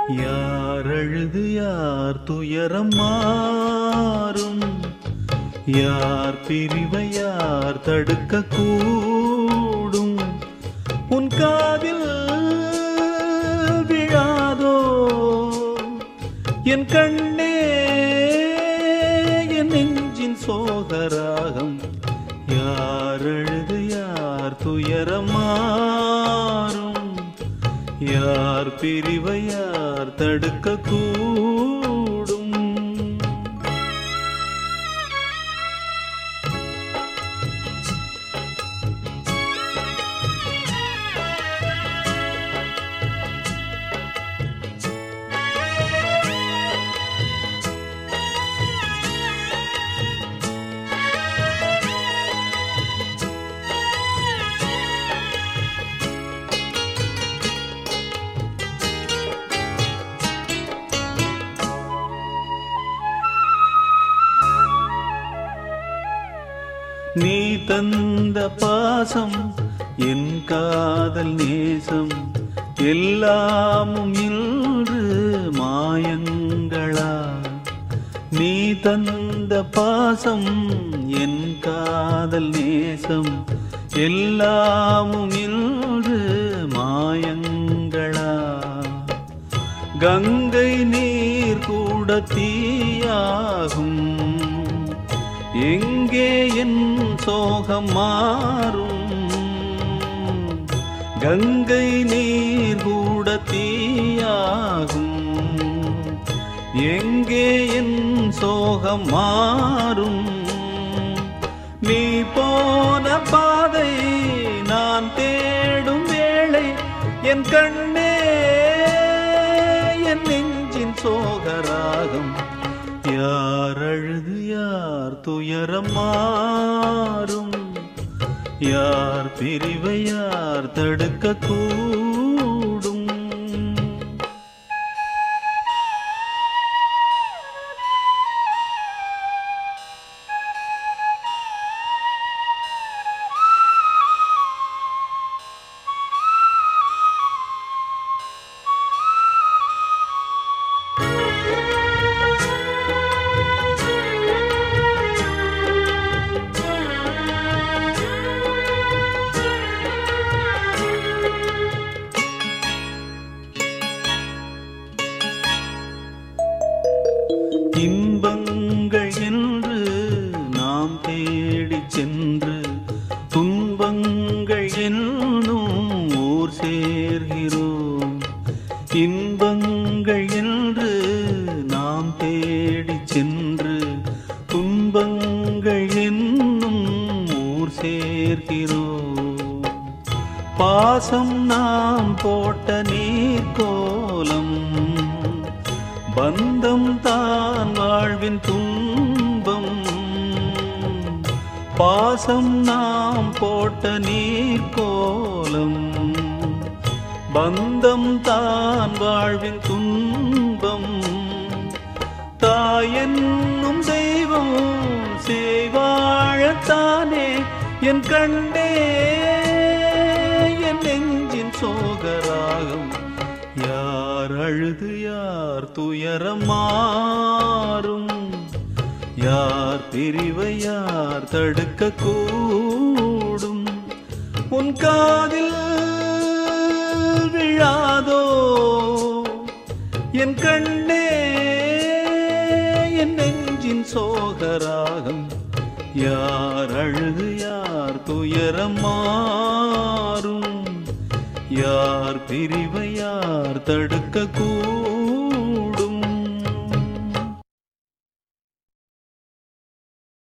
யார் அழுது யார் துயரம் மாறும் யார் பிரிவை யார் தடுக்க கூடும் உன் காதில் விழாதோ என் கண்ணே என் நெஞ்சின் சோகராகம் யார் அழுது யார் துயரம் மாறும் யார் பிரிவை யார் தடுக்க கூடும் நீ தந்த பாசம் என் காதல் நேசம் எல்லாமும் இன்று மாயங்களா நீ தந்த பாசம் என் காதல் நேசம் எல்லாமும் இன்று மாயங்களா கங்கை நீர் கூட தீயாகும் எங்கே என் சோகம் மாறும் கங்கை நீர் கூட தீயாகும் எங்கே என் சோகம் மாறும் நீ போன பாதை நான் தேடும் வேளை என் கண்ணே என் நெஞ்சின் சோகராகம் யார் அழுது யார் துயரம் மாறும் யார் பிரிவை யார் தடுக்க கூடும் இன்பங்கள் என்று நாம் தேடிச் சென்று துன்பங்கள் என்னும் ஊர் சேர்கிறோம் இன்பங்கள் என்று நாம் தேடிச் சென்று துன்பங்கள் என்னும் ஊர் சேர்கிறோம் பாசம் நாம் போட்ட நீர்கோலம் பந்தம் தான் வாழ்வின் துன்பம் பாசம் நாம் போட்ட நீர்கோலம் பந்தம் தான் வாழ்வின் துன்பம் தாயென்னும் தெய்வம் செய்வாழத்தானே என் கண்டே என் நெஞ்சின் சோகராகம் யார் அழுது யார் துயரம் மாறும் யார் பிரிவை யார் தடுக்க கூடும் உன் காதில் விழாதோ என் கண்ணே என் நெஞ்சின் சோகராகம் யார் அழுது யார் துயரம் மாறும் யார் பிரிவை யார் தடுக்க கூடும்